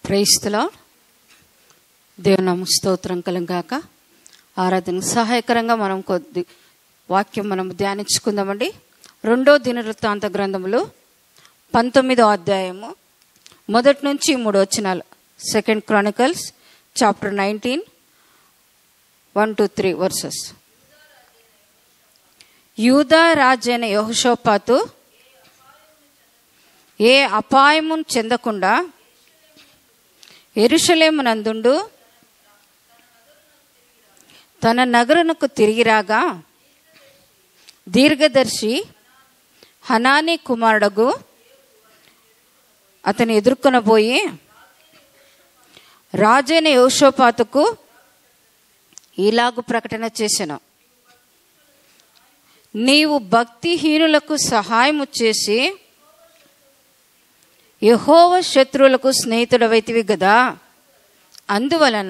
క్రైస్తుల దేవునామ స్తోత్రం కలంగాక ఆరాధన సహాయకరంగా మనం కొద్ది వాక్యం మనం ధ్యానించుకుందామండి రెండో దినవృత్తాంత గ్రంథములు పంతొమ్మిదో అధ్యాయము మొదటి నుంచి మూడు వచనాలు second chronicles chapter nineteen one two three verses యూదా రాజైన యహోషోపాతు ఏ అపాయము చెందకుండా ఎరుషలేమునందుండు తన నగరునకు తిరిగి రాగా దీర్ఘదర్శి హనాని కుమారుడగు అతను ఎదుర్కొనబోయి రాజైన యోషోపాతుకు ఇలాగు ప్రకటన చేశాను నీవు భక్తిహీనులకు సహాయము చేసి యహోవ శత్రువులకు స్నేహితుడవైతివి గదా అందువలన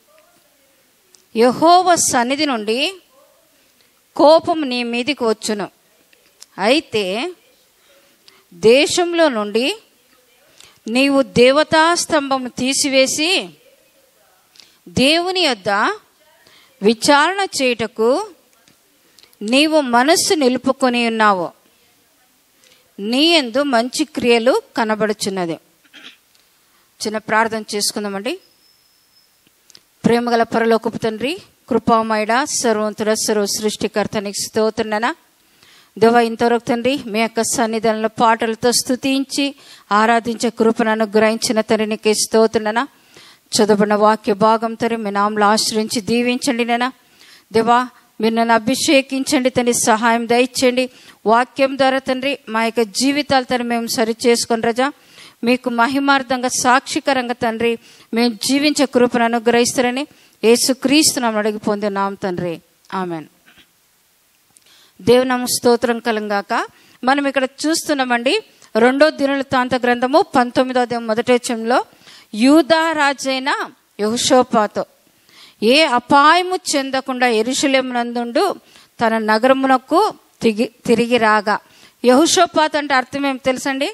యహోవ సన్నిధి నుండి కోపం నీ మీదికి వచ్చును అయితే దేశంలో నుండి నీవు దేవతా స్తంభం తీసివేసి దేవుని యొద్ద విచారణ చేయుటకు నీవు మనస్సు నిలుపుకొని ఉన్నావు నీ ఎందు మంచి క్రియలు కనబడుచున్నది చిన్న ప్రార్థన చేసుకుందామండి ప్రేమగల పరలోకపు తండ్రి కృపామయుడ సర్వంతుడ సర్వ సృష్టికర్త నీకు స్తోత్రుననా దేవ ఇంతవరకు తండ్రి మీ యొక్క సన్నిధానంలో పాటలతో స్తుతించి ఆరాధించే కృపను అనుగ్రహించిన తండ్రి నీకే స్తోత్రుననా చదువుకున్న వాక్య భాగం తండ్రి మీ నామలు ఆశ్రయించి దీవించండి నేనా దేవా మీరు నన్ను అభిషేకించండి తండ్రి సహాయం దయచేయండి వాక్యం ద్వారా తండ్రి మా యొక్క జీవితాలు తండ్రి మేము సరి చేసుకొని రజా మీకు మహిమార్థంగా సాక్షికరంగా తండ్రి మేము జీవించే కృపను అనుగ్రహిస్తారని యేసుక్రీస్తు నామం అడిగి పొందినాం తండ్రి ఆమెన్ దేవునామ స్తోత్రం కలంగాక మనం ఇక్కడ చూస్తున్నామండి రెండో దినుల తాంత గ్రంథము పంతొమ్మిదో అధ్యాయం మొదటి వచ్చంలో యూదా రాజైన యహుషోపాతో ఏ అపాయము చెందకుండా ఎరుషలేం నందుండు తన నగరమునకు తిరిగి తిరిగి రాగా యహుషోపాత్ అంటే అర్థం ఏం తెలుసండి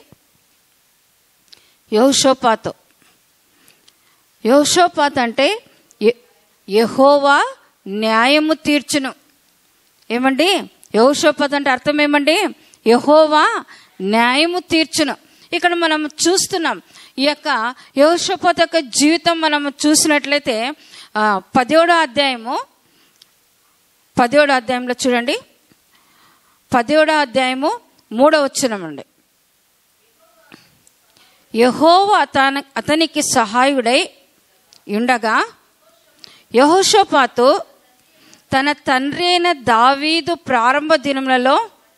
యహుషోపాత్ యహుషోపాత్ అంటే యె- యెహోవా న్యాయము తీర్చును ఏమండి యహోషోపత్ అంటే అర్థం ఏమండి యహోవా న్యాయము తీర్చును ఇక్కడ మనం చూస్తున్నాం ఈ యొక్క యహోషోపత్ యొక్క జీవితం మనం చూసినట్లయితే ఆ, పదిహేడో అధ్యాయము పదిహేడో అధ్యాయంలో చూడండి పదిహేడో అధ్యాయము మూడో వచ్చినమండి యహోవ అతన అతనికి సహాయుడై ఉండగా యహోషోపాతు తన తండ్రి అయిన దావీదు ప్రారంభ దినములలో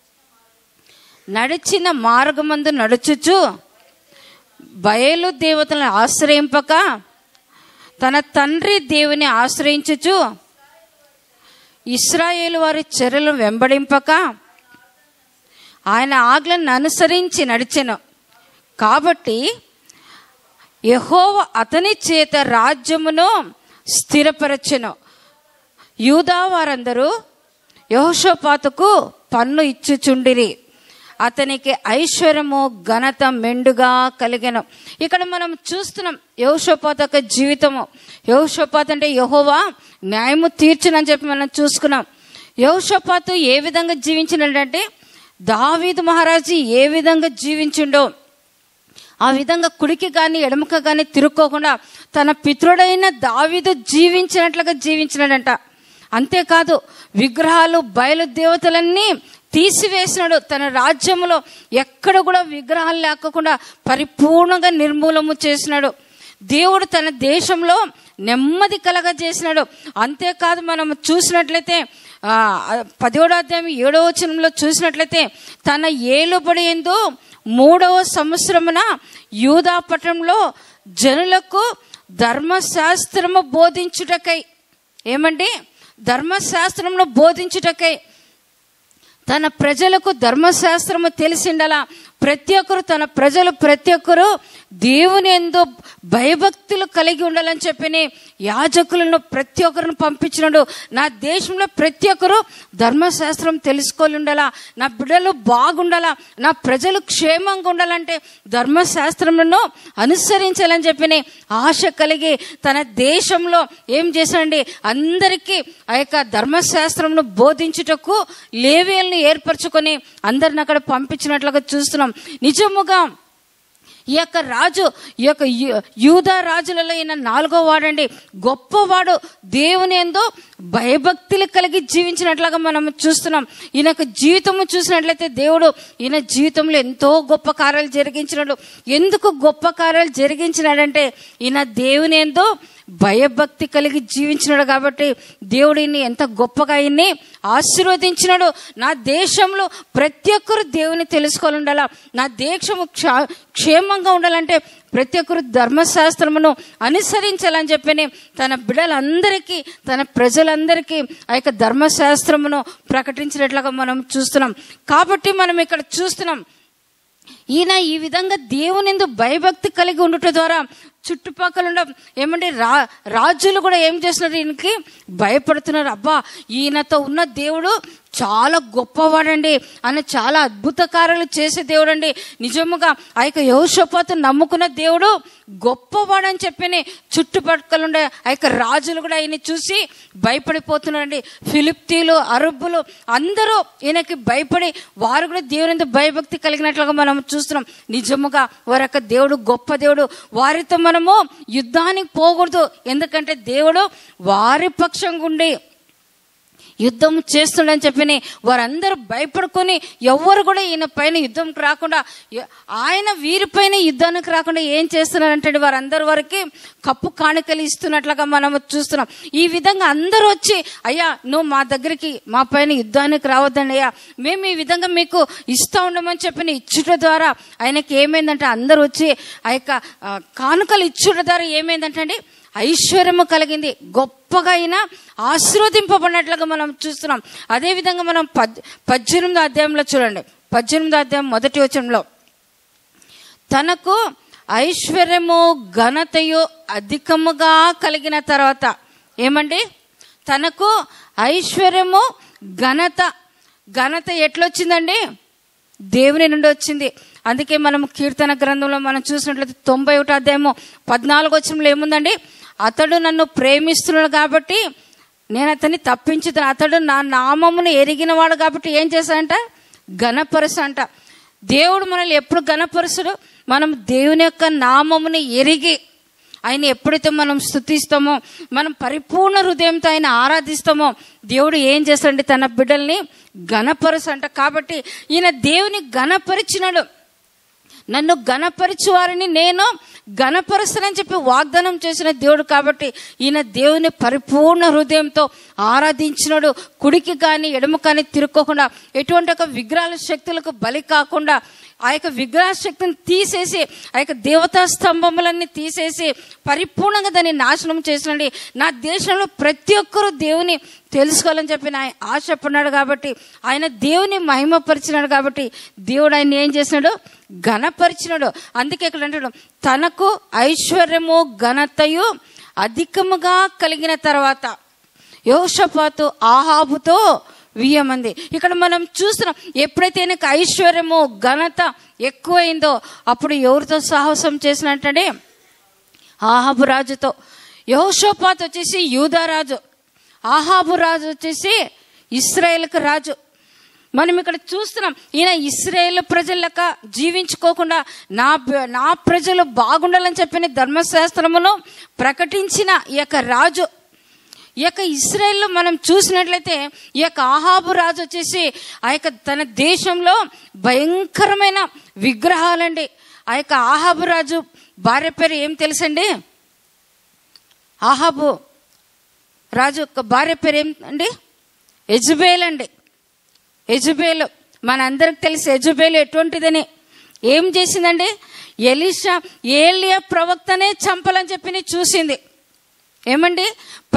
నడిచిన మార్గమందు నడుచుచు బయలు దేవతలను ఆశ్రయింపక తన తండ్రి దేవుని ఆశ్రయించుచు ఇస్రాయేలు వారి చెరలు వెంబడింపక ఆయన ఆజ్ఞలను అనుసరించి నడిచెను కాబట్టి యహోవ అతని చేత రాజ్యమును స్థిరపరచెను యూదా వారందరూ యహోషోపాతుకు పన్ను ఇచ్చుచుండిరి అతనికి ఐశ్వర్యము ఘనత మెండుగా కలిగెను ఇక్కడ మనం చూస్తున్నాం యహోషోపాత్ యొక్క జీవితము యహోషోపాత్ అంటే యహోవా న్యాయము తీర్చునని చెప్పి మనం చూసుకున్నాం యహోషోపాతు ఏ విధంగా జీవించినడంటే దావీదు మహారాజు ఏ విధంగా జీవించిండో ఆ విధంగా కుడికి కానీ ఎడమక కానీ తిరుక్కోకుండా తన పితృడైన దావీదు జీవించినట్లుగా జీవించినాడంట అంతేకాదు విగ్రహాలు బయలు దేవతలన్నీ తీసివేసినాడు తన రాజ్యంలో ఎక్కడ కూడా విగ్రహాలు లేకుండా పరిపూర్ణంగా నిర్మూలము చేసినాడు దేవుడు తన దేశంలో నెమ్మది కలగజేసినాడు అంతేకాదు మనం చూసినట్లయితే ఆ, పదిహేడో అధ్యాయం ఏడవ వచనంలో చూసినట్లయితే తన ఏలుబడి ఎందు మూడవ సంవత్సరమున యూదా పట్టణంలో జనులకు ధర్మశాస్త్రము బోధించుటకై ఏమండి ధర్మశాస్త్రమును బోధించుటకై తన ప్రజలకు ధర్మశాస్త్రము తెలిసిండలా ప్రతి ఒక్కరు తన ప్రజలు ప్రతి ఒక్కరు దేవుని ఎందు భయభక్తులు కలిగి ఉండాలని చెప్పి యాజకులను ప్రతి ఒక్కరిని పంపించినాడు నా దేశంలో ప్రతి ఒక్కరు ధర్మశాస్త్రం తెలుసుకొని ఉండాలా నా బిడ్డలు బాగుండాలా నా ప్రజలు క్షేమంగా ఉండాలంటే ధర్మశాస్త్రములను అనుసరించాలని చెప్పి ఆశ కలిగి తన దేశంలో ఏం చేశాడండి అందరికీ ఆ యొక్క ధర్మశాస్త్రంను బోధించుటకు లేవేల్ని ఏర్పరచుకొని అందరిని అక్కడ పంపించినట్లుగా చూస్తున్నాం నిజముగా ఈ యొక్క రాజు ఈ యొక్క యూ- యూదా రాజులలో ఈయన నాలుగో వాడండి గొప్పవాడు దేవుని ఎందో భయభక్తులు కలిగి జీవించినట్లుగా మనం చూస్తున్నాం ఈయన యొక్క జీవితము చూసినట్లయితే దేవుడు ఈయన జీవితంలో ఎంతో గొప్ప కార్యాలు జరిగించినాడు ఎందుకు గొప్ప కార్యాలు జరిగించినాడంటే ఈయన దేవుని ఎందో భయభక్తి కలిగి జీవించినాడు కాబట్టి దేవుడు ఈయన్ని ఎంత గొప్పగా ఈయన్ని ఆశీర్వదించినాడు నా దేశంలో ప్రతి ఒక్కరు దేవుని తెలుసుకోవాలి ఉండాలా నా దేశము క్ష- క్షేమంగా ఉండాలంటే ప్రతి ఒక్కరు ధర్మశాస్త్రమును అనుసరించాలని చెప్పి తన బిడ్డలందరికీ తన ప్రజలందరికీ ఆ యొక్క ధర్మశాస్త్రమును ప్రకటించినట్లుగా మనం చూస్తున్నాం కాబట్టి మనం ఇక్కడ చూస్తున్నాం ఈయన ఈ విధంగా దేవునిందు భయభక్తి కలిగి ఉండుట ద్వారా చుట్టుపక్కల ఉన్న ఏమంటే రా రాజులు కూడా ఏం చేస్తున్నారు ఈయనకి భయపడుతున్నారు అబ్బా ఈయనతో ఉన్న దేవుడు చాలా గొప్పవాడండి ఆయన చాలా అద్భుత కార్యాలు చేసే దేవుడు అండి నిజముగా ఆ యొక్క యహోషపాతు నమ్ముకున్న దేవుడు గొప్పవాడని చెప్పి చుట్టుపక్కల ఉండే ఆ యొక్క రాజులు కూడా ఈయన చూసి భయపడిపోతున్నారండి ఫిలిప్తీలు అరబ్బులు అందరూ ఈయనకి భయపడి వారు కూడా దేవుని భయభక్తి కలిగినట్లుగా మనం చూస్తున్నాం నిజముగా వారి యొక్క దేవుడు గొప్ప దేవుడు వారితో మనము యుద్ధానికి పోకూడదు ఎందుకంటే దేవుడు వారి పక్షంగా ఉండి యుద్ధం చేస్తుండని చెప్పి వారందరూ భయపడుకొని ఎవ్వరు కూడా ఈయన పైన యుద్ధంకి రాకుండా ఎ- ఆయన వీరిపైన యుద్ధానికి రాకుండా ఏం చేస్తున్నారంటే వారందరి వారికి కప్పు కానుకలు ఇస్తున్నట్లుగా మనం చూస్తున్నాం ఈ విధంగా అందరూ వచ్చి అయ్యా నువ్వు మా దగ్గరికి మా పైన యుద్ధానికి రావద్దండి అయ్యా మేము ఈ విధంగా మీకు ఇస్తా ఉండమని చెప్పి ఇచ్చుట ద్వారా ఆయనకి ఏమైందంటే అందరూ వచ్చి ఆ యొక్క ఆ, కానుకలు ఇచ్చుట ద్వారా ఏమైందంటే అండి ఐశ్వర్యము కలిగింది గొప్పగా అయినా ఆశీర్వదింపబడినట్లుగా మనం చూస్తున్నాం అదేవిధంగా మనం పద్ పద్దెనిమిదో అధ్యాయంలో చూడండి పద్దెనిమిదో అధ్యాయం మొదటి వచనంలో తనకు ఐశ్వర్యము ఘనతయు అధికముగా కలిగిన తర్వాత ఏమండి తనకు ఐశ్వర్యము ఘనత ఘనత ఎట్లొచ్చిందండి దేవుని నుండి వచ్చింది అందుకే మనం కీర్తన గ్రంథంలో మనం చూసినట్లయితే తొంభై ఒకటి అధ్యాయము పద్నాలుగు వచ్చంలో ఏముందండి అతడు నన్ను ప్రేమిస్తున్నాడు కాబట్టి నేను అతన్ని తప్పించుతాను అతడు నా నామమును ఎరిగినవాడు కాబట్టి ఏం చేశాడంట ఘనపరుస అంట దేవుడు మనల్ని ఎప్పుడు ఘనపరుసుడు మనం దేవుని యొక్క నామముని ఎరిగి ఆయన ఎప్పుడైతే మనం స్థుతిస్తామో మనం పరిపూర్ణ హృదయంతో ఆయన ఆరాధిస్తామో దేవుడు ఏం చేస్తాడంటే తన బిడ్డల్ని ఘనపరుసు అంట కాబట్టి ఈయన దేవుని ఘనపరిచినాడు నన్ను గణపరిచి వారిని నేను గణపరుస్తానని చెప్పి వాగ్దానం చేసిన దేవుడు కాబట్టి ఈయన దేవుని పరిపూర్ణ హృదయంతో ఆరాధించినాడు కుడికి కానీ ఎడమ కానీ తిరుక్కోకుండా ఎటువంటి ఒక విగ్రహాల శక్తులకు బలి కాకుండా ఆ యొక్క విగ్రహ శక్తిని తీసేసి ఆ యొక్క దేవతా స్తంభములన్నీ తీసేసి పరిపూర్ణంగా దాన్ని నాశనం చేసినండి నా దేశంలో ప్రతి ఒక్కరూ దేవుని తెలుసుకోవాలని చెప్పి ఆయన ఆశపడినాడు కాబట్టి ఆయన దేవుని మహిమపరిచినాడు కాబట్టి దేవుడు ఆయన ఏం చేసినాడు ఘనపరిచినాడు అందుకే ఇక్కడ అంటాడు తనకు ఐశ్వర్యము ఘనతయు అధికముగా కలిగిన తర్వాత యోషపాతు ఆహాబుతో వియ్యమంది ఇక్కడ మనం చూస్తున్నాం ఎప్పుడైతే నీకు ఐశ్వర్యము ఘనత ఎక్కువైందో అప్పుడు ఎవరితో సాహసం చేసినట్టండి ఆహాబు రాజుతో యహోషోపాత్ వచ్చేసి యూదా రాజు ఆహాబు రాజు వచ్చేసి ఇస్రాయేల్కి రాజు మనం ఇక్కడ చూస్తున్నాం ఈయన ఇస్రాయేల్ ప్రజలక జీవించుకోకుండా నా బ- నా ప్రజలు బాగుండాలని చెప్పిన ధర్మశాస్త్రమును ప్రకటించిన ఈ యొక్క రాజు ఈ యొక్క ఇస్రాయేల్లో మనం చూసినట్లయితే ఈ యొక్క ఆహాబు రాజు వచ్చేసి ఆ యొక్క తన దేశంలో భయంకరమైన విగ్రహాలండి ఆ యొక్క ఆహాబు రాజు భార్య పేరు ఏం తెలుసండి ఆహాబు రాజు యొక్క భార్య పేరు ఏంటండి ఎజుబేల్ అండి ఎజుబేలు మనందరికి తెలిసి ఎజుబేలు ఎటువంటిదని ఏం చేసిందండి ఎలిషా ఏలియా ప్రవక్తనే చంపాలని చెప్పి చూసింది ఏమండి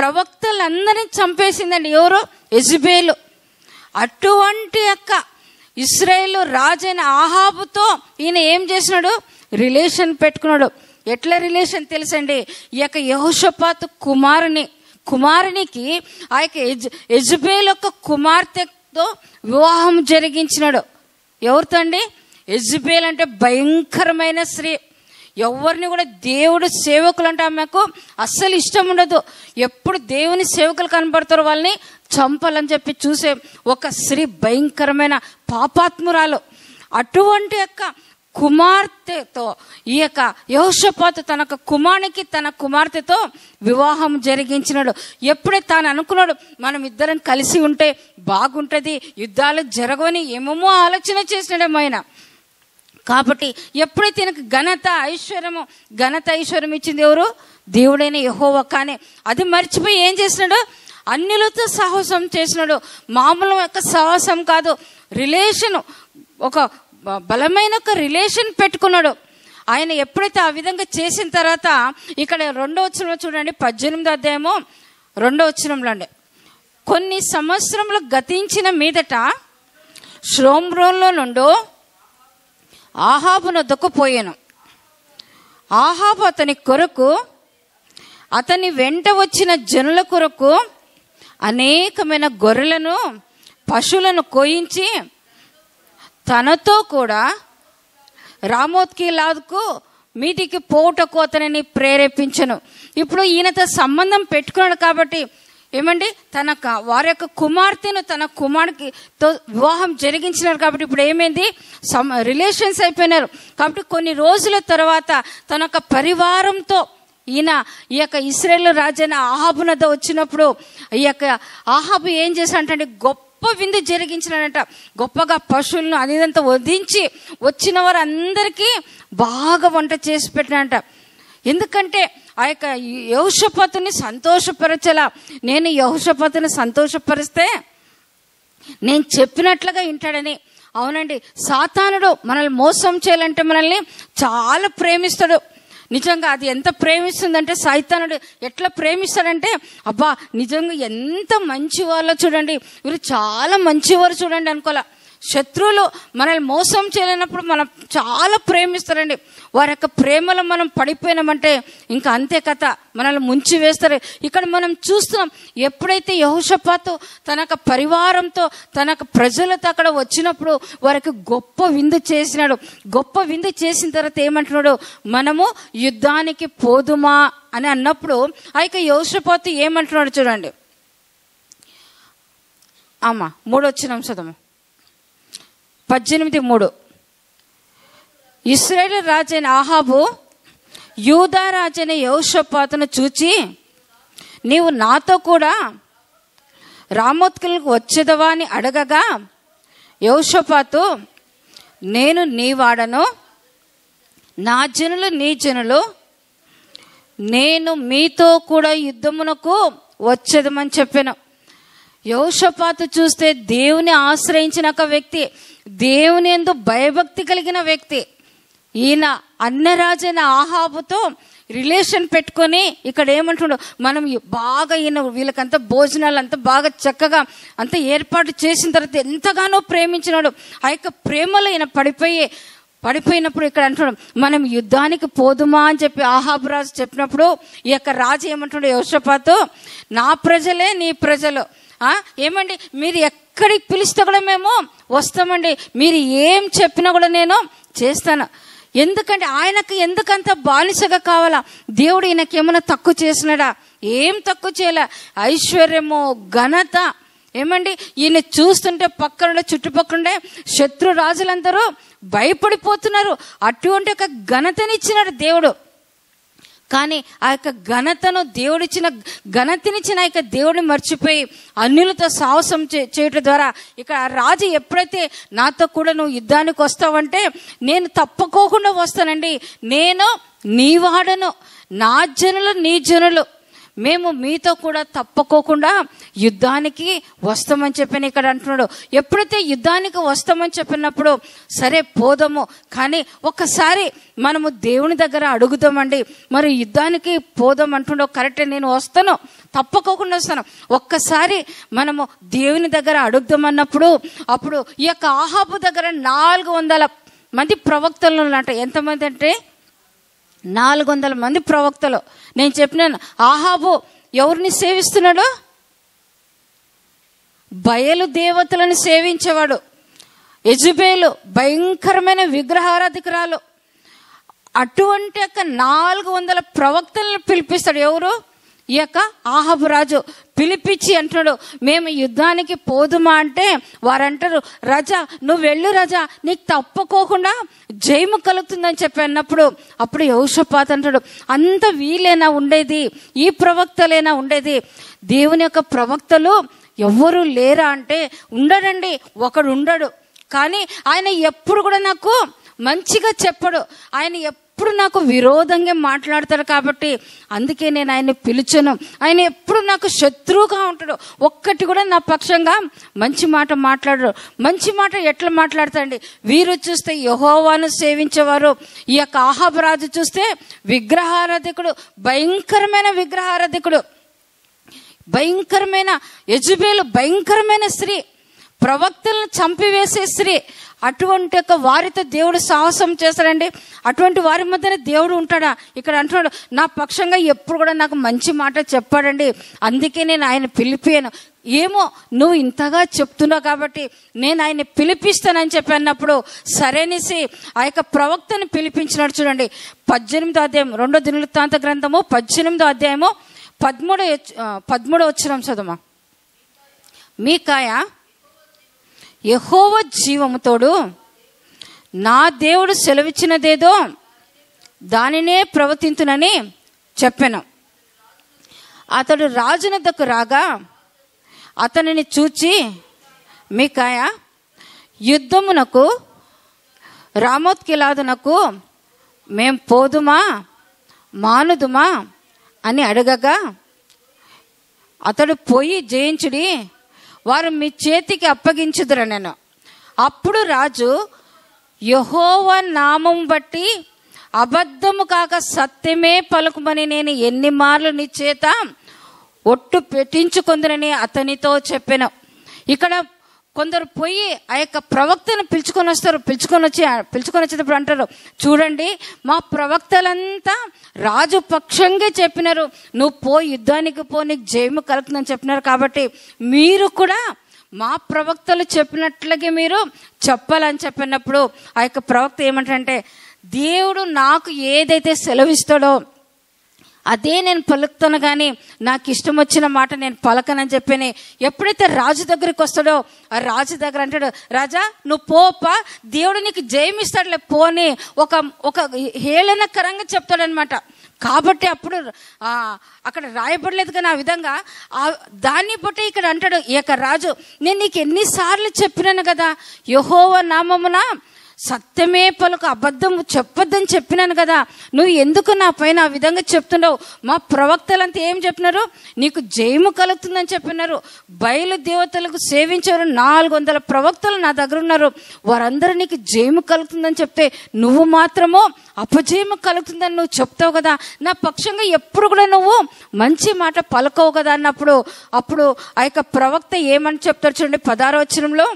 ప్రవక్తలందరినీ చంపేసిందండి ఎవరు ఎజుబేలు అటువంటి యొక్క ఇస్రాయేల్ రాజైన ఆహాబుతో ఈయన ఏం చేసినాడు రిలేషన్ పెట్టుకున్నాడు ఎట్లా రిలేషన్ తెలుసండి ఈ యొక్క యహోషపాత్ కుమారుని కుమారునికి ఆ యొక్క ఎజ్ ఎజబేల్ యొక్క కుమార్తెతో వివాహం జరిగించినాడు ఎవరితో అండి ఎజబేల్ అంటే భయంకరమైన స్త్రీ ఎవరిని కూడా దేవుడు సేవకులు అంటే ఆమెకు అస్సలు ఇష్టం ఉండదు ఎప్పుడు దేవుని సేవకులు కనబడతారో వాళ్ళని చంపాలని చెప్పి చూసే ఒక స్త్రీ భయంకరమైన పాపాత్మురాలు అటువంటి యొక్క కుమార్తెతో ఈ యొక్క యోషపాతు తన యొక్క కుమారునికి తన కుమార్తెతో వివాహం జరిగించినాడు ఎప్పుడే తాను అనుకున్నాడు మనం ఇద్దరం కలిసి ఉంటే బాగుంటుంది యుద్ధాలు జరగవని ఏమేమో ఆలోచన చేసినాడేమో ఆయన కాబట్టి ఎప్పుడైతే ఈయనకు ఘనత ఐశ్వర్యము ఘనత ఐశ్వర్యం ఇచ్చింది ఎవరు దేవుడైన యహోవ కానీ అది మర్చిపోయి ఏం చేసినాడు అన్యులతో సాహసం చేసినాడు మామూలు యొక్క సాహసం కాదు రిలేషన్ ఒక బ- బలమైన ఒక రిలేషన్ పెట్టుకున్నాడు ఆయన ఎప్పుడైతే ఆ విధంగా చేసిన తర్వాత ఇక్కడ రెండో వచ్చిన చూడండి పద్దెనిమిదో అధ్యాయము రెండో వచ్చినంలో అండి కొన్ని సంవత్సరములు గతించిన మీదట శ్రోమ్రోన్లో నుండి ఆహాబును దొక్కపోయాను ఆహాబు అతని కొరకు అతని వెంట వచ్చిన జనుల కొరకు అనేకమైన గొర్రెలను పశువులను కోయించి తనతో కూడా రామోత్కి లాదుకు మీటికి పోవుటకు అతనిని ప్రేరేపించను ఇప్పుడు ఈయనతో సంబంధం పెట్టుకున్నాడు కాబట్టి ఏమండి తన క- వారి యొక్క కుమార్తెను తన కుమారుడికి తో వివాహం జరిగించినారు కాబట్టి ఇప్పుడు ఏమైంది సమ రిలేషన్స్ అయిపోయినారు కాబట్టి కొన్ని రోజుల తర్వాత తన యొక్క పరివారంతో ఈయన ఈ యొక్క ఇస్రాయేల్ రాజైన ఆహాబునద్ద వచ్చినప్పుడు ఈ యొక్క ఆహాబు ఏం చేశాడంటే గొప్ప విందు జరిగించినాడంట గొప్పగా పశువులను అదిదంతా వధించి వచ్చిన వారు అందరికీ బాగా వంట చేసి పెట్టినాడంట ఎందుకంటే ఆ యొక్క యౌషపతిని సంతోషపరచలా నేను యౌషపతిని సంతోషపరిస్తే నేను చెప్పినట్లుగా వింటాడని అవునండి సాతానుడు మనల్ని మోసం చేయాలంటే మనల్ని చాలా ప్రేమిస్తాడు నిజంగా అది ఎంత ప్రేమిస్తుందంటే సైతానుడు ఎట్లా ప్రేమిస్తాడంటే అబ్బా నిజంగా ఎంత మంచి వాళ్ళో చూడండి వీరు చాలా మంచివారు చూడండి అనుకోలే శత్రువులు మనల్ని మోసం చేయలేనప్పుడు మనం చాలా ప్రేమిస్తారండి వారి యొక్క ప్రేమలో మనం పడిపోయినామంటే ఇంకా అంతే కథ మనల్ని ముంచి వేస్తారు ఇక్కడ మనం చూస్తున్నాం ఎప్పుడైతే యహోషపాతు తన యొక్క పరివారంతో తన యొక్క ప్రజలతో అక్కడ వచ్చినప్పుడు వారికి గొప్ప విందు చేసినాడు గొప్ప విందు చేసిన తర్వాత ఏమంటున్నాడు మనము యుద్ధానికి పోదుమా అని అన్నప్పుడు ఆ యొక్క యహోషపాతు ఏమంటున్నాడు చూడండి ఆమా మూడొచ్చిన చదము పద్దెనిమిది మూడు ఇస్రాయేల్ రాజైన ఆహాబు యూదా రాజైన యౌషపాతను చూచి నీవు నాతో కూడా రామోత్కులకు వచ్చేదవా అని అడగగా యౌషపాతు నేను నీ వాడను నా జనులు నీ జనులు నేను మీతో కూడా యుద్ధమునకు వచ్చేదమని చెప్పాను యోషపాతు చూస్తే దేవుని ఆశ్రయించిన ఒక వ్యక్తి దేవుని ఎందు భయభక్తి కలిగిన వ్యక్తి ఈయన అన్నరాజైన ఆహాబుతో రిలేషన్ పెట్టుకొని ఇక్కడ ఏమంటున్నాడు మనం ఈ- బాగా ఈయన వీళ్ళకంతా భోజనాలు అంతా బాగా చక్కగా అంత ఏర్పాటు చేసిన తర్వాత ఎంతగానో ప్రేమించినాడు ఆ యొక్క ప్రేమలో ఈయన పడిపోయి పడిపోయినప్పుడు ఇక్కడ అంటున్నాడు మనం యుద్ధానికి పోదుమా అని చెప్పి ఆహాబు రాజు చెప్పినప్పుడు ఈ యొక్క రాజు ఏమంటున్నాడు యోషపాతు నా ప్రజలే నీ ప్రజలు ఆ ఏమండి మీరు ఎక్కడికి పిలిస్తే కూడా మేము వస్తామండి మీరు ఏం చెప్పినా కూడా నేను చేస్తాను ఎందుకంటే ఆయనకు ఎందుకంత బానిసగా కావాలా దేవుడు ఈయనకి ఏమైనా తక్కువ చేసినాడా ఏం తక్కువ చేయలే ఐశ్వర్యము ఘనత ఏమండి ఈయన చూస్తుంటే పక్కన చుట్టుపక్కల శత్రు రాజులందరూ భయపడిపోతున్నారు అటువంటి ఒక ఘనతనిచ్చినాడు దేవుడు కానీ ఆ యొక్క ఘనతను దేవుడిచ్చిన ఘనతనిచ్చిన ఆ యొక్క దేవుడిని మర్చిపోయి అన్యులతో సాహసం చే- చేయటం ద్వారా ఇక్కడ ఆ రాజు ఎప్పుడైతే నాతో కూడా నువ్వు యుద్ధానికి వస్తావంటే నేను తప్పుకోకుండా వస్తానండి నేను నీ వాడను నా జనులు నీ జనులు మేము మీతో కూడా తప్పకోకుండా యుద్ధానికి వస్తామని చెప్పని ఇక్కడ అంటున్నాడు ఎప్పుడైతే యుద్ధానికి వస్తామని చెప్పినప్పుడు సరే పోదాము కానీ ఒక్కసారి మనము దేవుని దగ్గర అడుగుదామండి మరి యుద్ధానికి పోదాం అంటుండో కరెక్టే నేను వస్తాను తప్పకోకుండా వస్తాను ఒక్కసారి మనము దేవుని దగ్గర అడుగుదామన్నప్పుడు అప్పుడు ఈ యొక్క ఆహాబు దగ్గర నాలుగు వందల మంది ప్రవక్తలు ఉన్నట ఎంతమంది అంటే నాలుగు వందల మంది ప్రవక్తలు నేను చెప్పినాను ఆహాబు ఎవరిని సేవిస్తున్నాడు బయలు దేవతలను సేవించేవాడు యజుబేలు భయంకరమైన విగ్రహారాధికురాలు అటువంటి యొక్క నాలుగు వందల ప్రవక్తలను పిలిపిస్తాడు ఎవరు ఈ యొక్క ఆహబు రాజు పిలిపించి అంటున్నాడు మేము యుద్ధానికి పోదుమా అంటే వారంటారు రజా నువ్వు వెళ్ళు రజా నీకు తప్పుకోకుండా జయము కలుగుతుందని చెప్పి అన్నప్పుడు అప్పుడు యౌషపాత్ అంటాడు అంత వీలేనా ఉండేది ఈ ప్రవక్తలేనా ఉండేది దేవుని యొక్క ప్రవక్తలు ఎవ్వరు లేరా అంటే ఉండడండి ఒకడు ఉండడు కానీ ఆయన ఎప్పుడు కూడా నాకు మంచిగా చెప్పడు ఆయన ఎప్పుడు నాకు విరోధంగా మాట్లాడతాడు కాబట్టి అందుకే నేను ఆయన్ని పిలిచను ఆయన ఎప్పుడు నాకు శత్రువుగా ఉంటాడు ఒక్కటి కూడా నా పక్షంగా మంచి మాట మాట్లాడరు మంచి మాట ఎట్లా మాట్లాడతాడండి వీరు చూస్తే యహోవాను సేవించేవారు ఈ యొక్క ఆహాబరాజు చూస్తే విగ్రహారాధికుడు భయంకరమైన విగ్రహారాధికుడు భయంకరమైన యజుబేలు భయంకరమైన స్త్రీ ప్రవక్తలను చంపివేసే స్త్రీ అటువంటి యొక్క వారితో దేవుడు సాహసం చేస్తాడండి అటువంటి వారి మధ్యన దేవుడు ఉంటాడా ఇక్కడ అంటున్నాడు నా పక్షంగా ఎప్పుడు కూడా నాకు మంచి మాట చెప్పాడండి అందుకే నేను ఆయన పిలిపాను ఏమో నువ్వు ఇంతగా చెప్తున్నావు కాబట్టి నేను ఆయన పిలిపిస్తానని చెప్పి అన్నప్పుడు సరేనేసి ఆ యొక్క ప్రవక్తను పిలిపించినాడు చూడండి పద్దెనిమిదో అధ్యాయం రెండో దినవృత్తాంత గ్రంథము పద్దెనిమిదో అధ్యాయము పదమూడో పదమూడో వచ్చినాం చదమా మీకాయ యహోవ జీవముతోడు నా దేవుడు సెలవిచ్చినదేదో దానినే ప్రవర్తింతునని చెప్పాను అతడు రాజునద్దకు రాగా అతనిని చూచి మీకాయ యుద్ధమునకు రామోత్కిలాదునకు మేం పోదుమా మానుదుమా అని అడగగా అతడు పోయి జయించుడి వారు మీ చేతికి అప్పగించుదురు నేను అప్పుడు రాజు యహోవ నామం బట్టి అబద్ధము కాక సత్యమే పలుకుమని నేను ఎన్ని మార్లు నీ చేత ఒట్టు పెట్టించుకుందరని అతనితో చెప్పాను ఇక్కడ కొందరు పోయి ఆ యొక్క ప్రవక్తను పిలుచుకొని వస్తారు పిలుచుకొని వచ్చి పిలుచుకొని వచ్చేటప్పుడు అంటారు చూడండి మా ప్రవక్తలంతా రాజు పక్షంగా చెప్పినారు నువ్వు పో యుద్ధానికి పో నీకు జయము కలుగుతుందని చెప్పినారు కాబట్టి మీరు కూడా మా ప్రవక్తలు చెప్పినట్లుగా మీరు చెప్పాలని చెప్పినప్పుడు ఆ యొక్క ప్రవక్త ఏమంటారంటే దేవుడు నాకు ఏదైతే సెలవిస్తాడో అదే నేను పలుకుతాను కానీ నాకు ఇష్టం వచ్చిన మాట నేను పలకనని చెప్పని ఎప్పుడైతే రాజు దగ్గరికి వస్తాడో ఆ రాజు దగ్గర అంటాడు రాజా నువ్వు పోపా దేవుడు నీకు జయమిస్తాడులే పోని ఒక ఒక హేళనకరంగా చెప్తాడనమాట కాబట్టి అప్పుడు ఆ, అక్కడ రాయబడలేదు కానీ ఆ విధంగా ఆ దాన్ని బట్టి ఇక్కడ అంటాడు ఈ యొక్క రాజు నేను నీకు ఎన్నిసార్లు చెప్పినాను కదా యహోవ నామమున సత్యమే పలుకు అబద్ధం చెప్పొద్దని చెప్పినాను కదా నువ్వు ఎందుకు నా పైన ఆ విధంగా చెప్తున్నావు మా ప్రవక్తలంతా ఏం చెప్పినారు నీకు జయము కలుగుతుందని చెప్పినారు బయలు దేవతలకు సేవించారు నాలుగు వందల ప్రవక్తలు నా దగ్గర ఉన్నారు వారందరూ నీకు జయము కలుగుతుందని చెప్తే నువ్వు మాత్రమో అపజయము కలుగుతుందని నువ్వు చెప్తావు కదా నా పక్షంగా ఎప్పుడు కూడా నువ్వు మంచి మాట పలకవు కదా అన్నప్పుడు అప్పుడు ఆ యొక్క ప్రవక్త ఏమని చెప్తారు చూడండి పదారో వచనంలో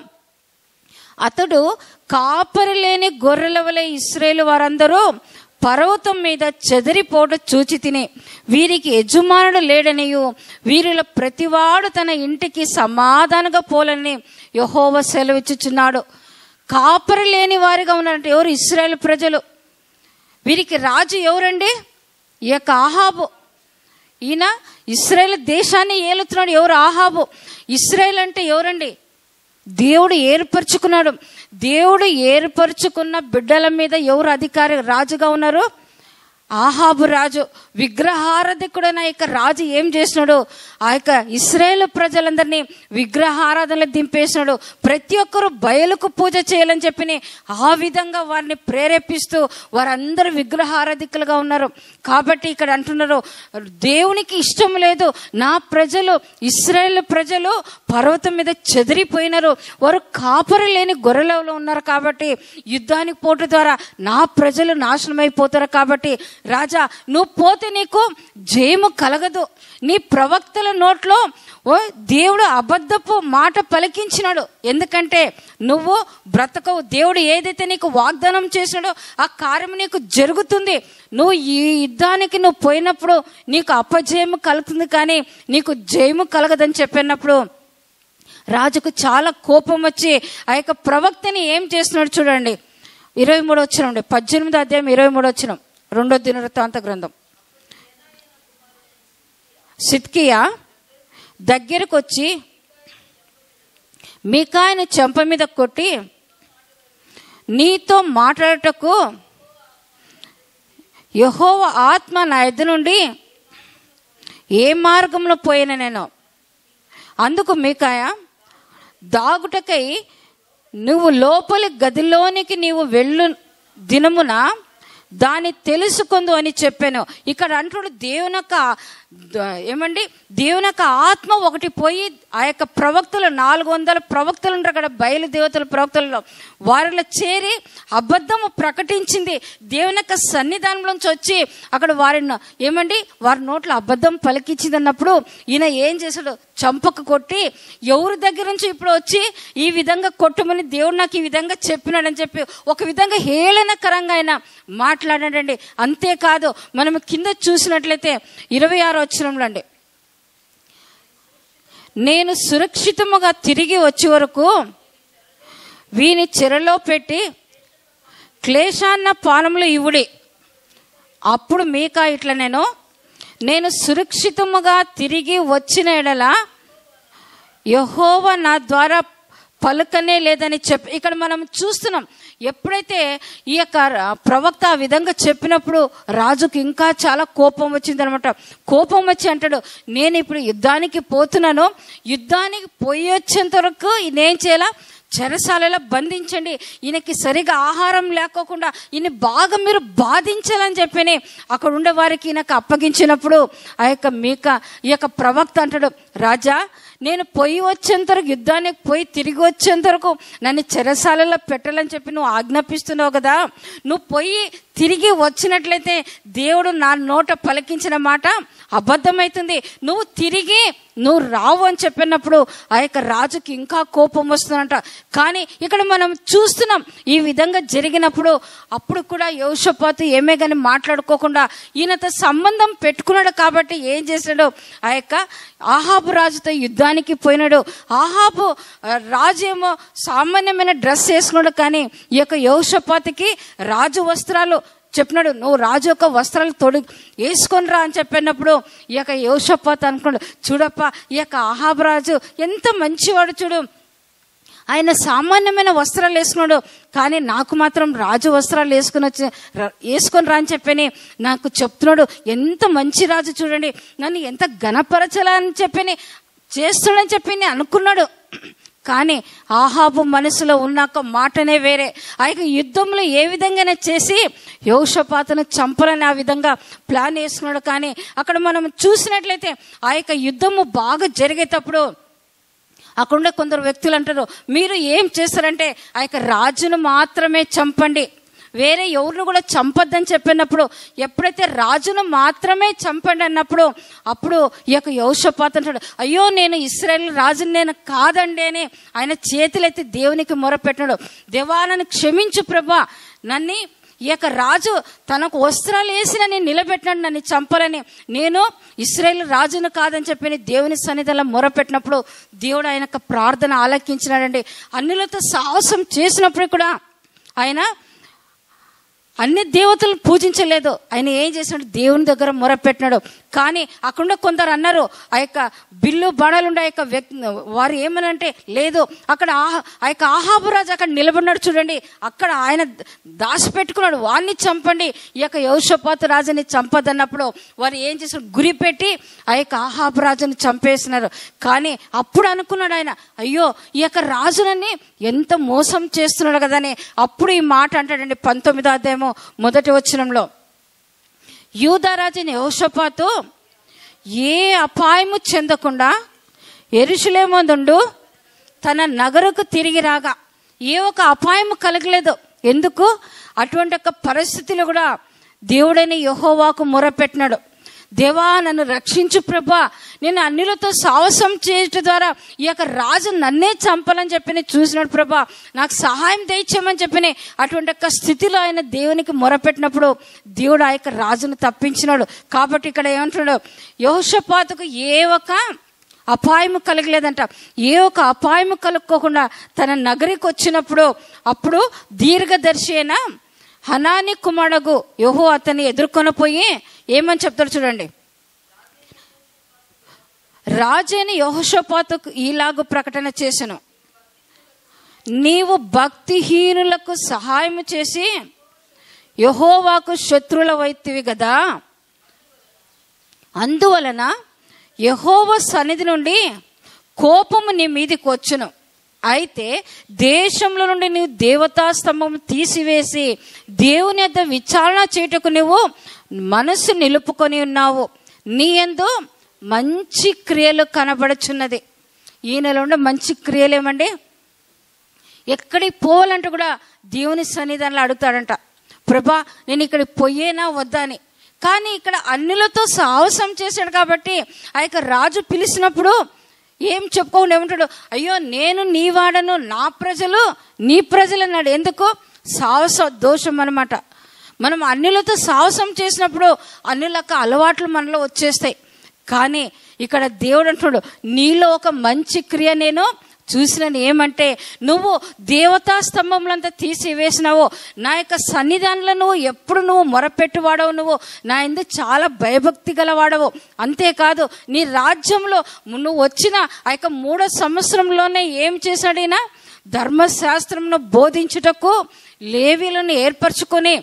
అతడు కాపరి లేని గొర్రెల వలె ఇస్రాయేలు వారందరూ పర్వతం మీద చెదిరిపోట చూచి తిని వీరికి యజమానుడు లేడనియు వీరిలో ప్రతివాడు తన ఇంటికి సమాధానంగా పోలని యహోవ సెలవిచ్చుచున్నాడు కాపరి లేని వారిగా ఉన్నారంటే ఎవరు ఇస్రాయేల్ ప్రజలు వీరికి రాజు ఎవరండి ఈ యొక్క ఆహాబు ఈయన ఇస్రాయేల్ దేశాన్ని ఏలుతున్నాడు ఎవరు ఆహాబు ఇస్రాయేల్ అంటే ఎవరండి దేవుడు ఏర్పరచుకున్నాడు దేవుడు ఏర్పరచుకున్న బిడ్డల మీద ఎవరు అధికారి రాజుగా ఉన్నారు ఆహాబు రాజు విగ్రహారాధికుడైన ఆ యొక్క రాజు ఏం చేసినాడు ఆ యొక్క ఇస్రాయేల్ ప్రజలందరినీ విగ్రహారాధనలు దింపేసినాడు ప్రతి ఒక్కరూ బయలుకు పూజ చేయాలని చెప్పి ఆ విధంగా వారిని ప్రేరేపిస్తూ వారందరూ విగ్రహారాధికులుగా ఉన్నారు కాబట్టి ఇక్కడ అంటున్నారు దేవునికి ఇష్టం లేదు నా ప్రజలు ఇస్రాయేల్ ప్రజలు పర్వతం మీద చెదిరిపోయినారు వారు కాపరి లేని గొర్రెలలో ఉన్నారు కాబట్టి యుద్ధానికి పోటు ద్వారా నా ప్రజలు నాశనం అయిపోతారు కాబట్టి రాజా నువ్వు పోతే నీకు జయము కలగదు నీ ప్రవక్తల నోట్లో ఓ దేవుడు అబద్ధపు మాట పలికించినాడు ఎందుకంటే నువ్వు బ్రతకవు దేవుడు ఏదైతే నీకు వాగ్దానం చేసినాడో ఆ కార్యం నీకు జరుగుతుంది నువ్వు ఈ యుద్ధానికి నువ్వు పోయినప్పుడు నీకు అపజయము కలుగుతుంది కానీ నీకు జయము కలగదని చెప్పినప్పుడు రాజుకు చాలా కోపం వచ్చి ఆ యొక్క ప్రవక్తని ఏం చేస్తున్నాడు చూడండి ఇరవై మూడు వచ్చిన పద్దెనిమిది అధ్యాయం ఇరవై మూడు వచ్చిన రెండో దినవృత్తాంత గ్రంథం సిత్కియా దగ్గరకు వచ్చి మీకాయన చెంప మీద కొట్టి నీతో మాట్లాడటకు యహోవ ఆత్మ నా ఎద్దు నుండి ఏ మార్గంలో పోయిన నేను అందుకు మీకాయ దాగుటకై నువ్వు లోపలి గదిలోనికి నీవు వెళ్ళు దినమున దాన్ని తెలుసుకుందు అని చెప్పాను ఇక్కడ అంటుడు దేవుని యొక్క ద- ఏమండి దేవుని యొక్క ఆత్మ ఒకటి పోయి ఆ యొక్క ప్రవక్తలు నాలుగు వందల ప్రవక్తలు ఉంటారు అక్కడ బయలు దేవతల ప్రవక్తలలో వారిలో చేరి అబద్ధము ప్రకటించింది దేవుని యొక్క సన్నిధానంలోంచి వచ్చి అక్కడ వారిని ఏమండి వారి నోట్లో అబద్ధం పలికించింది అన్నప్పుడు ఈయన ఏం చేశాడు చంపకు కొట్టి ఎవరి దగ్గర నుంచి ఇప్పుడు వచ్చి ఈ విధంగా కొట్టుమని దేవుడు నాకు ఈ విధంగా చెప్పినాడని చెప్పి ఒక విధంగా హేళనకరంగా ఆయన మాట్లాడాడండి అంతేకాదు మనం కింద చూసినట్లయితే ఇరవై ఆరు వచ్చినంలో అండి నేను సురక్షితముగా తిరిగి వచ్చే వరకు వీని చెరలో పెట్టి క్లేశాన్న పానములు ఇవుడి అప్పుడు మీకా ఇట్లా నేను నేను సురక్షితముగా తిరిగి వచ్చిన ఎడల యహోవ నా ద్వారా పలుకనే లేదని చెప్పి ఇక్కడ మనం చూస్తున్నాం ఎప్పుడైతే ఈ యొక్క ప్రవక్త ఆ విధంగా చెప్పినప్పుడు రాజుకు ఇంకా చాలా కోపం వచ్చింది అనమాట కోపం వచ్చి అంటాడు నేను ఇప్పుడు యుద్ధానికి పోతున్నాను యుద్ధానికి పోయి వచ్చేంత వరకు నేనేం చేయాలా చెరసాలలో బంధించండి ఈయనకి సరిగా ఆహారం లేకోకుండా ఈయన బాగా మీరు బాధించాలని చెప్పని అక్కడ ఉండే వారికి ఈయనకు అప్పగించినప్పుడు ఆ యొక్క మీక ఈ యొక్క ప్రవక్త అంటాడు రాజా నేను పోయి వచ్చేంత వరకు యుద్ధానికి పోయి తిరిగి వచ్చేంత వరకు నన్ను చెరసాలలో పెట్టాలని చెప్పి నువ్వు ఆజ్ఞాపిస్తున్నావు కదా నువ్వు పోయి తిరిగి వచ్చినట్లయితే దేవుడు నా నోట పలికించిన మాట అబద్ధమవుతుంది నువ్వు తిరిగి నువ్వు రావు అని చెప్పినప్పుడు ఆ యొక్క రాజుకి ఇంకా కోపం వస్తుందంట కానీ ఇక్కడ మనం చూస్తున్నాం ఈ విధంగా జరిగినప్పుడు అప్పుడు కూడా యోషపాతు ఏమే కానీ మాట్లాడుకోకుండా ఈయనతో సంబంధం పెట్టుకున్నాడు కాబట్టి ఏం చేశాడు ఆ యొక్క ఆహాబు రాజుతో యుద్ధానికి పోయినాడు ఆహాబు ఆ, రాజు ఏమో సామాన్యమైన డ్రెస్ వేసుకున్నాడు కానీ ఈ యొక్క యోషపాతికి రాజు వస్త్రాలు చెప్పినాడు నువ్వు రాజు యొక్క వస్త్రాలు తొడి వేసుకొని రా అని చెప్పినప్పుడు ఈ యొక్క యోషపాత్ అనుకున్నాడు చూడప్ప ఈ యొక్క ఆహాబు రాజు ఎంత మంచివాడు చూడు ఆయన సామాన్యమైన వస్త్రాలు వేసుకున్నాడు కానీ నాకు మాత్రం రాజు వస్త్రాలు వేసుకుని వచ్చి ర- వేసుకొని రా అని చెప్పని నాకు చెప్తున్నాడు ఎంత మంచి రాజు చూడండి నన్ను ఎంత గణపరచలా అని చెప్పని చేస్తున్నాడని చెప్పి నేను అనుకున్నాడు కానీ ఆహాబు మనసులో ఉన్న ఒక మాటనే వేరే ఆ యొక్క యుద్ధంలో ఏ విధంగానే చేసి యోషపాతను చంపాలని ఆ విధంగా ప్లాన్ వేసుకున్నాడు కానీ అక్కడ మనం చూసినట్లయితే ఆ యొక్క యుద్ధము బాగా జరిగేటప్పుడు అక్కడుండే కొందరు వ్యక్తులు అంటారు మీరు ఏం చేస్తారంటే ఆ యొక్క రాజును మాత్రమే చంపండి వేరే ఎవరిని కూడా చంపొద్దని చెప్పినప్పుడు ఎప్పుడైతే రాజును మాత్రమే చంపండి అన్నప్పుడు అప్పుడు ఈ యొక్క యోషపాత్ అంటాడు అయ్యో నేను ఇస్రాయేల్ రాజుని నేను కాదండి అని ఆయన చేతులెత్తి దేవునికి మొరపెట్టాడు దేవాలను క్షమించు ప్రభా నన్ను ఈ యొక్క రాజు తనకు వస్త్రాలు వేసి నన్ను నిలబెట్టినాడు నన్ను చంపాలని నేను ఇస్రాయేల్ రాజును కాదని చెప్పి దేవుని సన్నిధిలో మొరపెట్టినప్పుడు దేవుడు ఆయన యొక్క ప్రార్థన ఆలకించినాడండి అన్నిలతో సాహసం చేసినప్పుడు కూడా ఆయన అన్ని దేవతలను పూజించలేదు ఆయన ఏం చేసినాడు దేవుని దగ్గర మొరపెట్టినాడు కానీ అక్కడ కొందరు అన్నారు ఆ యొక్క బిల్లు బడలుండే ఆ యొక్క వ్యక్తి వారు ఏమనంటే లేదు అక్కడ ఆహా ఆ యొక్క ఆహాబురాజు అక్కడ నిలబడినాడు చూడండి అక్కడ ఆయన దాచిపెట్టుకున్నాడు వాడిని చంపండి ఈ యొక్క యౌషపాత రాజుని చంపదన్నప్పుడు వారు ఏం చేశారు గురి పెట్టి ఆ యొక్క ఆహాబురాజుని చంపేసినారు కానీ అప్పుడు అనుకున్నాడు ఆయన అయ్యో ఈ యొక్క రాజునని ఎంత మోసం చేస్తున్నాడు కదని అప్పుడు ఈ మాట అంటాడండి పంతొమ్మిదో అధ్యాయము మొదటి వచనంలో యూదరాజుని యహోషపాతు ఏ అపాయము చెందకుండా ఎరుషులేమందుండు తన నగరకు తిరిగి రాగా ఏ ఒక అపాయము కలగలేదు ఎందుకు అటువంటి ఒక పరిస్థితిలో కూడా దేవుడైన యహోవాకు మొరపెట్టినాడు దేవా నన్ను రక్షించు ప్రభా నేను అన్నిలతో సాహసం చేయటం ద్వారా ఈ యొక్క రాజు నన్నే చంపాలని చెప్పి నేను చూసినాడు ప్రభా నాకు సహాయం దయచేయమని చెప్పి అటువంటి యొక్క స్థితిలో ఆయన దేవునికి మొరపెట్టినప్పుడు దేవుడు ఆ యొక్క రాజును తప్పించినాడు కాబట్టి ఇక్కడ ఏమంటున్నాడు యహోషపాతకు ఏ ఒక అపాయము కలగలేదంట ఏ ఒక అపాయము కలుక్కోకుండా తన నగరికి వచ్చినప్పుడు అప్పుడు దీర్ఘదర్శి అయిన హనాని కుమారుడు యహో అతన్ని ఎదుర్కొని పోయి ఏమని చెప్తాడు చూడండి రాజైన యహోషపాతుకు ఈలాగు ప్రకటన చేసెను నీవు భక్తిహీనులకు సహాయం చేసి యహోవాకు శత్రుల వైతివి కదా అందువలన యహోవ సన్నిధి నుండి కోపము నీ మీదికి వచ్చును అయితే దేశంలో నుండి నీవు దేవతా స్తంభం తీసివేసి దేవుని యొద్ద విచారణ చేయుటకు నువ్వు మనసు నిలుపుకొని ఉన్నావు నీ ఎందు మంచి క్రియలు కనబడుచున్నది ఈ నెల ఉండే మంచి క్రియలు ఏమండి ఎక్కడికి పోవాలంటే కూడా దేవుని సన్నిధానంలో అడుగుతాడంట ప్రభా నేను ఇక్కడికి పోయేనా వద్దా అని కానీ ఇక్కడ అన్నిలతో సాహసం చేశాడు కాబట్టి ఆ యొక్క రాజు పిలిచినప్పుడు ఏం చెప్పుకోకుండా ఏమంటాడు అయ్యో నేను నీ వాడను నా ప్రజలు నీ ప్రజలు అన్నాడు ఎందుకు సాహస దోషం అనమాట మనం అన్నిలతో సాహసం చేసినప్పుడు అన్నిలక అలవాట్లు మనలో వచ్చేస్తాయి కానీ ఇక్కడ దేవుడు అంటున్నాడు నీలో ఒక మంచి క్రియ నేను చూసినని ఏమంటే నువ్వు దేవతా స్తంభంలంతా తీసివేసినావు నా యొక్క సన్నిధానంలో నువ్వు ఎప్పుడు నువ్వు మొరపెట్టువాడవు నువ్వు నా ఎందుకు చాలా భయభక్తి గలవాడవు అంతేకాదు నీ రాజ్యంలో నువ్వు వచ్చిన ఆ యొక్క మూడో సంవత్సరంలోనే ఏం చేశాడైనా ధర్మశాస్త్రంను బోధించుటకు లేవీలను ఏర్పరచుకొని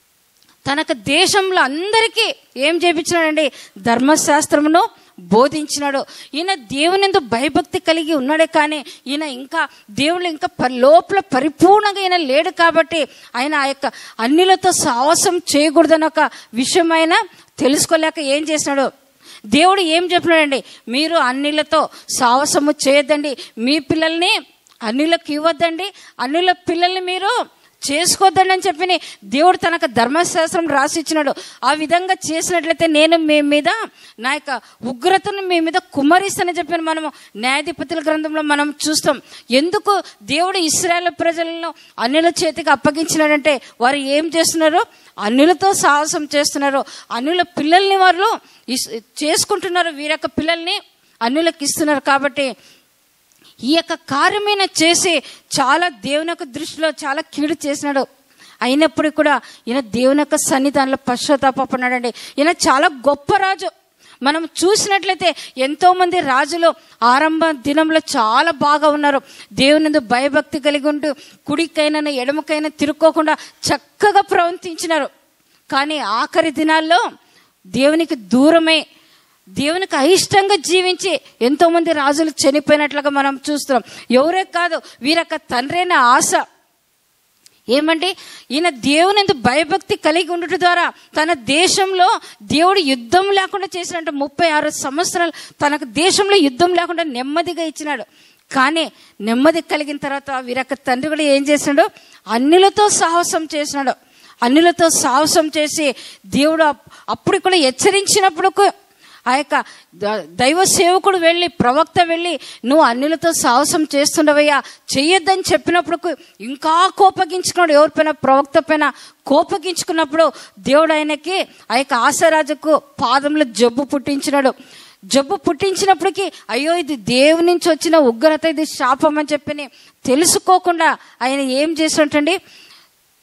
తనకు దేశంలో అందరికీ ఏం చేపించినాడండి ధర్మశాస్త్రమును బోధించినాడు ఈయన దేవుని ఎందు భయభక్తి కలిగి ఉన్నాడే కానీ ఈయన ఇంకా దేవుడు ఇంకా ప- లోపల పరిపూర్ణంగా ఈయన లేడు కాబట్టి ఆయన ఆ యొక్క అన్నిలతో సాహసం చేయకూడదని ఒక విషయం ఆయన తెలుసుకోలేక ఏం చేసినాడు దేవుడు ఏం చెప్పినాడండి మీరు అన్నిలతో సాహసము చేయొద్దండి మీ పిల్లల్ని అన్నిలకు ఇవ్వద్దండి అన్నిల పిల్లల్ని మీరు చేసుకోవద్దండి అని చెప్పి దేవుడు తనకు ధర్మశాస్త్రం రాసి ఇచ్చినాడు ఆ విధంగా చేసినట్లయితే నేను మీ మీద నా యొక్క ఉగ్రతను మీ మీద కుమ్మరిస్తానని చెప్పి మనము న్యాయాధిపతుల గ్రంథంలో మనం చూస్తాం ఎందుకు దేవుడు ఇస్రాయేల్ ప్రజలను అన్యుల చేతికి అప్పగించినాడంటే వారు ఏం చేస్తున్నారు అన్యులతో సాహసం చేస్తున్నారు అన్యుల పిల్లల్ని వారు ఇస్- చేసుకుంటున్నారు వీరి యొక్క పిల్లల్ని అన్యులకు ఇస్తున్నారు కాబట్టి ఈ యొక్క కార్యమైన చేసి చాలా దేవుని యొక్క దృష్టిలో చాలా కీడు చేసినాడు అయినప్పటికీ కూడా ఈయన దేవుని యొక్క సన్నిధానంలో పశ్చాత్తాపడినాడండి ఈయన చాలా గొప్ప రాజు మనం చూసినట్లయితే ఎంతో మంది రాజులు ఆరంభ దినంలో చాలా బాగా ఉన్నారు దేవుని భయభక్తి కలిగి ఉంటూ కుడికైనా ఎడమకైనా తిరుక్కోకుండా చక్కగా ప్రవర్తించినారు కానీ ఆఖరి దినాల్లో దేవునికి దూరమై దేవునికి అయిష్టంగా జీవించి ఎంతో మంది రాజులు చనిపోయినట్లుగా మనం చూస్తున్నాం ఎవరే కాదు వీరొక్క తండ్రైన ఆశ ఏమండి ఈయన దేవుని ఎందు భయభక్తి కలిగి ఉండటం ద్వారా తన దేశంలో దేవుడు యుద్ధం లేకుండా చేసినట్టు ముప్పై ఆరు సంవత్సరాలు తనకు దేశంలో యుద్ధం లేకుండా నెమ్మదిగా ఇచ్చినాడు కానీ నెమ్మది కలిగిన తర్వాత వీరొక్క తండ్రి కూడా ఏం చేసినాడు అన్నిలతో సాహసం చేసినాడు అన్నిలతో సాహసం చేసి దేవుడు అప్- అప్పుడు కూడా హెచ్చరించినప్పుడు ఆ యొక్క ద- దైవ సేవకుడు వెళ్ళి ప్రవక్త వెళ్ళి నువ్వు అన్నిలతో సాహసం చేస్తుండవయ్యా చెయ్యొద్దని చెప్పినప్పుడు ఇంకా కోపగించుకున్నాడు ఎవరిపైన ప్రవక్త పైన కోపగించుకున్నప్పుడు దేవుడు ఆయనకి ఆ యొక్క ఆశరాజుకు పాదంలో జబ్బు పుట్టించినాడు జబ్బు పుట్టించినప్పటికీ అయ్యో ఇది దేవుని నుంచి వచ్చిన ఉగ్రత ఇది శాపం అని చెప్పి తెలుసుకోకుండా ఆయన ఏం చేసినట్టండి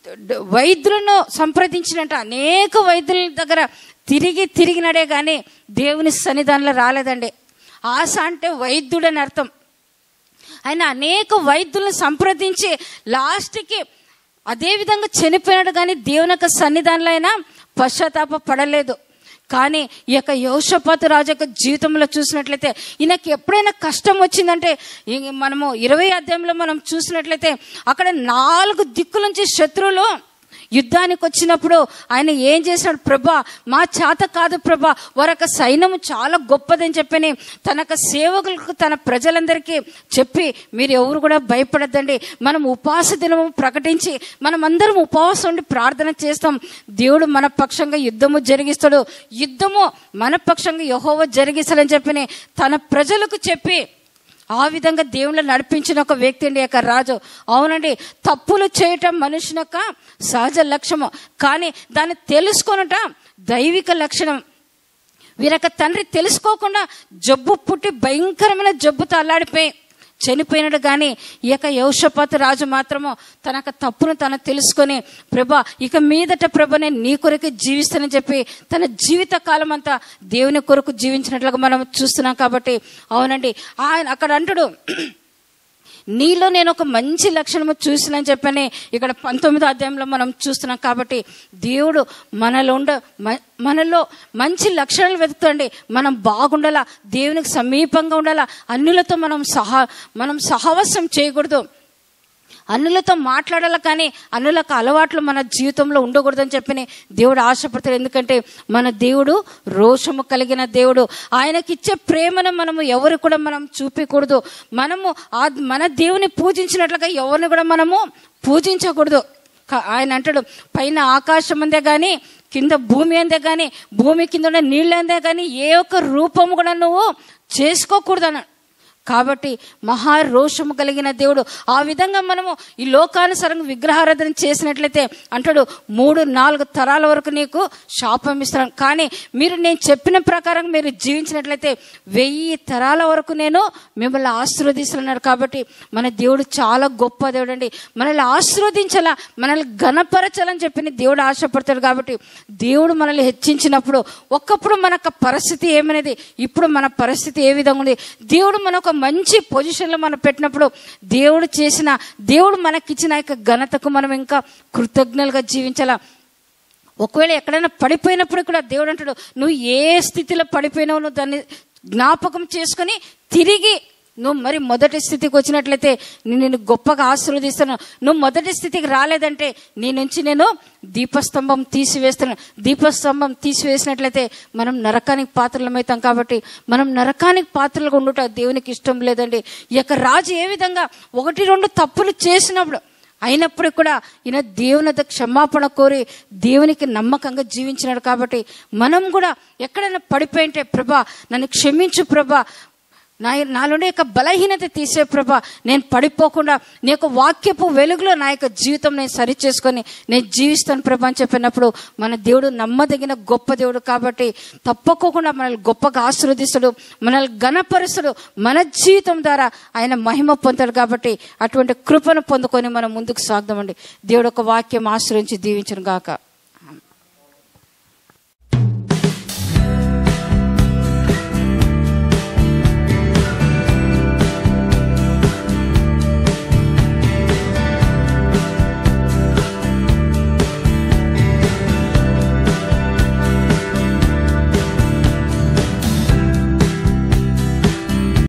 డ- వైద్యులను సంప్రదించినట్ట అనేక వైద్యుల దగ్గర తిరిగి తిరిగినడే కానీ దేవుని సన్నిధానంలో రాలేదండి ఆశ అంటే వైద్యుడని అర్థం ఆయన అనేక వైద్యులను సంప్రదించి లాస్ట్కి అదే విధంగా చనిపోయినాడు కానీ దేవుని యొక్క సన్నిధానంలో అయినా పశ్చాత్తాప పడలేదు కానీ ఈ యొక్క యోషపాతు రాజు యొక్క జీవితంలో చూసినట్లయితే ఈయనకి ఎప్పుడైనా కష్టం వచ్చిందంటే ఈ- మనము ఇరవై అధ్యాయంలో మనం చూసినట్లయితే అక్కడ నాలుగు దిక్కుల నుంచి శత్రువులు యుద్ధానికి వచ్చినప్పుడు ఆయన ఏం చేశాడు ప్రభా మా చేత కాదు ప్రభా వారొక సైన్యము చాలా గొప్పదని చెప్పని తన యొక్క సేవకులకు తన ప్రజలందరికీ చెప్పి మీరు ఎవరు కూడా భయపడద్దండి మనం ఉపవాస దినము ప్రకటించి మనం అందరం ఉపవాసం ఉండి ప్రార్థన చేస్తాం దేవుడు మన పక్షంగా యుద్ధము జరిగిస్తాడు యుద్ధము మన పక్షంగా యహోవ జరిగిస్తాడని చెప్పని తన ప్రజలకు చెప్పి ఆ విధంగా దేవుళ్ళు నడిపించిన ఒక వ్యక్తి అండి యొక్క రాజు అవునండి తప్పులు చేయటం మనుషుని యొక్క సహజ లక్ష్యము కానీ దాన్ని తెలుసుకొనట దైవిక లక్షణం వీరొక తండ్రి తెలుసుకోకుండా జబ్బు పుట్టి భయంకరమైన జబ్బుతో అల్లాడిపోయి చనిపోయినాడు కానీ ఈ యొక్క యౌషపాత రాజు మాత్రము తన యొక్క తప్పును తను తెలుసుకొని ప్రభా ఇక మీదట ప్రభ నేను నీ కొరకు జీవిస్తానని చెప్పి తన జీవిత కాలం అంతా దేవుని కొరకు జీవించినట్లుగా మనం చూస్తున్నాం కాబట్టి అవునండి ఆయన అక్కడ అంటాడు నీలో నేను ఒక మంచి లక్షణము చూసినని చెప్పని ఇక్కడ పంతొమ్మిదో అధ్యాయంలో మనం చూస్తున్నాం కాబట్టి దేవుడు మనలో ఉండ మ- మనలో మంచి లక్షణాలు వెతుకుతండి మనం బాగుండాలా దేవునికి సమీపంగా ఉండాలా అన్యులతో మనం సహా మనం సహవాసం చేయకూడదు అన్నులతో మాట్లాడాలి కానీ అన్నులకు అలవాట్లు మన జీవితంలో ఉండకూడదని చెప్పి దేవుడు ఆశపడతాడు ఎందుకంటే మన దేవుడు రోషము కలిగిన దేవుడు ఆయనకిచ్చే ప్రేమను మనము ఎవరు కూడా మనం చూపించకూడదు మనము ఆ మన దేవుని పూజించినట్లుగా ఎవరిని కూడా మనము పూజించకూడదు క- ఆయన అంటాడు పైన ఆకాశం అందే కానీ కింద భూమి అందే కానీ భూమి కింద ఉన్న నీళ్ళు అందే కానీ ఏ ఒక్క రూపము కూడా నువ్వు చేసుకోకూడదు అన్నాడు కాబట్టి మహా రోషము కలిగిన దేవుడు ఆ విధంగా మనము ఈ లోకానుసారంగా విగ్రహారాధన చేసినట్లయితే అంటాడు మూడు నాలుగు తరాల వరకు నీకు శాపం ఇస్తాను కానీ మీరు నేను చెప్పిన ప్రకారం మీరు జీవించినట్లయితే వెయ్యి తరాల వరకు నేను మిమ్మల్ని ఆశీర్వదిస్తున్నాడు కాబట్టి మన దేవుడు చాలా గొప్ప దేవుడు అండి మనల్ని ఆశీర్వదించాలా మనల్ని ఘనపరచాలని చెప్పి దేవుడు ఆశపడతాడు కాబట్టి దేవుడు మనల్ని హెచ్చించినప్పుడు ఒకప్పుడు మన యొక్క పరిస్థితి ఏమనేది ఇప్పుడు మన పరిస్థితి ఏ విధంగా ఉంది దేవుడు మన ఒక మంచి పొజిషన్లో మనం పెట్టినప్పుడు దేవుడు చేసిన దేవుడు మనకిచ్చిన యొక్క ఘనతకు మనం ఇంకా కృతజ్ఞలుగా జీవించాలా ఒకవేళ ఎక్కడైనా పడిపోయినప్పుడు కూడా దేవుడు అంటాడు నువ్వు ఏ స్థితిలో పడిపోయినావు నువ్వు దాన్ని జ్ఞాపకం చేసుకొని తిరిగి నువ్వు మరి మొదటి స్థితికి వచ్చినట్లయితే నేను నిన్ను గొప్పగా ఆశీర్వదిస్తాను నువ్వు మొదటి స్థితికి రాలేదంటే నీ నుంచి నేను దీపస్తంభం తీసివేస్తాను దీపస్తంభం తీసివేసినట్లయితే మనం నరకానికి పాత్రలమవుతాం కాబట్టి మనం నరకానికి పాత్రలుగా ఉండుట దేవునికి ఇష్టం లేదండి ఈ యొక్క రాజు ఏ విధంగా ఒకటి రెండు తప్పులు చేసినప్పుడు అయినప్పుడు కూడా ఈయన దేవుని వద్ద క్షమాపణ కోరి దేవునికి నమ్మకంగా జీవించినాడు కాబట్టి మనం కూడా ఎక్కడైనా పడిపోయింటే ప్రభా నన్ను క్షమించు ప్రభా నా నాలోనే యొక్క బలహీనత తీసే ప్రభా నేను పడిపోకుండా నీ యొక్క వాక్యపు వెలుగులో నా యొక్క జీవితం నేను సరి చేసుకొని నేను జీవిస్తాను ప్రభా అని చెప్పినప్పుడు మన దేవుడు నమ్మదగిన గొప్ప దేవుడు కాబట్టి తప్పకోకుండా మనల్ని గొప్పగా ఆశీర్వదిస్తాడు మనల్ని ఘనపరుస్తాడు మన జీవితం ద్వారా ఆయన మహిమ పొందాడు కాబట్టి అటువంటి కృపను పొందుకొని మనం ముందుకు సాగుదామండి దేవుడు ఒక వాక్యం ఆశ్రయించి దీవించను గాక